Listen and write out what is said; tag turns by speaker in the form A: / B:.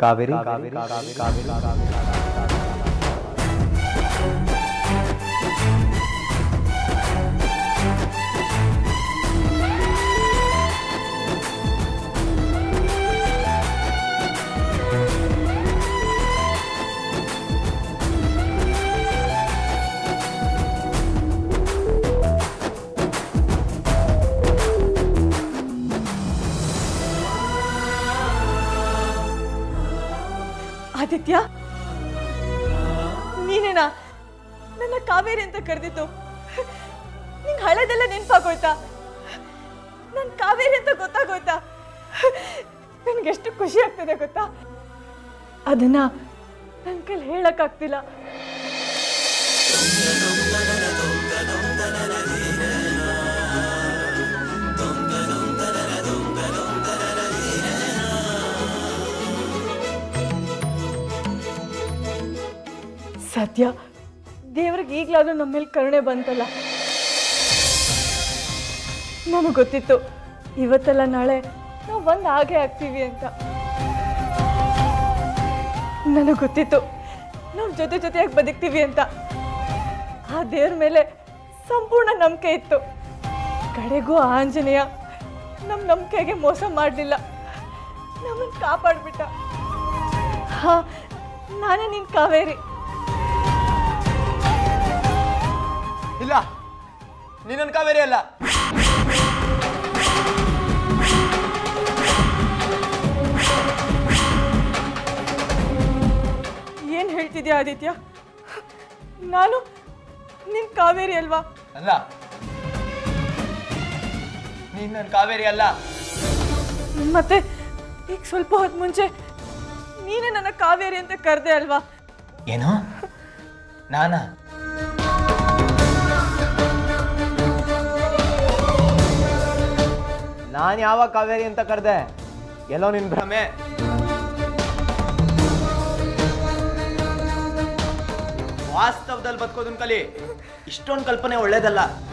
A: ಕಾವೇರಿ ಕಾವೇರಿ ಕಾವೇರಿ ಕಾವೇರಿ
B: ಆದಿತ್ಯ ನೀನೇನಾ ನನ್ನ ಕಾವೇರಿ ಅಂತ ಕರೆದಿತ್ತು ನಿಂಗೆ ಹಳೆದೆಲ್ಲ ನೆನ್ಪಾಗೋಯ್ತಾ ನನ್ನ ಕಾವೇರಿ ಅಂತ ಗೊತ್ತಾಗೋಯ್ತಾ ನನಗೆಷ್ಟು ಖುಷಿ ಆಗ್ತದೆ ಗೊತ್ತಾ ಅದನ್ನ ನನ್ನ ಕೈಲಿ ಹೇಳಕ್ಕಾಗ್ತಿಲ್ಲ ಸದ್ಯ ದೇವ್ರಿಗೆ ಈಗಲಾದ್ರೂ ನಮ್ಮ ಮೇಲೆ ಕರುಣೆ ಬಂತಲ್ಲ ನನಗೆ ಗೊತ್ತಿತ್ತು ಇವತ್ತಲ್ಲ ನಾಳೆ ನಾವು ಒಂದು ಹಾಗೆ ಆಗ್ತೀವಿ ಅಂತ ನನಗೆ ಗೊತ್ತಿತ್ತು ನಾವು ಜೊತೆ ಜೊತೆಯಾಗಿ ಬದುಕ್ತೀವಿ ಅಂತ ಆ ದೇವ್ರ ಮೇಲೆ ಸಂಪೂರ್ಣ ನಂಬಿಕೆ ಇತ್ತು ಕಡೆಗೂ ಆ ಆಂಜನೇಯ ನಮ್ಮ ನಂಬಿಕೆಗೆ ಮೋಸ ಮಾಡಲಿಲ್ಲ ನಮ್ಮನ್ನು ಕಾಪಾಡ್ಬಿಟ್ಟ ಹಾ ನಾನೇ ನಿನ್ನ ಕಾವೇರಿ
A: ಇಲ್ಲ ನೀನನ್ ಕಾವೇರಿ ಅಲ್ಲ
B: ಏನು ಹೇಳ್ತಿದ್ಯಾ ಆದಿತ್ಯ ನಾನು ನಿನ್ನ ಕಾವೇರಿ ಅಲ್ವಾ
A: ಅಲ್ಲ ನೀನ್ ನನ್ ಕಾವೇರಿ ಅಲ್ಲ
B: ಮತ್ತೆ ಈಗ ಸ್ವಲ್ಪ ಹೊತ್ತು ಮುಂಚೆ ನೀನೇ ನನ್ನ ಕಾವೇರಿ ಅಂತ ಕರೆದೆ ಅಲ್ವಾ
A: ಏನು ನಾನಾ ನಾನು ಯಾವಾಗ ಕಾವೇರಿ ಅಂತ ಕರೆದೆ ಎಲ್ಲೋ ನಿನ್ ಭ್ರಮೆ ವಾಸ್ತವದಲ್ಲಿ ಬದುಕೋದನ್ ಕಲಿ ಇಷ್ಟೊಂದು ಕಲ್ಪನೆ ಒಳ್ಳೇದಲ್ಲ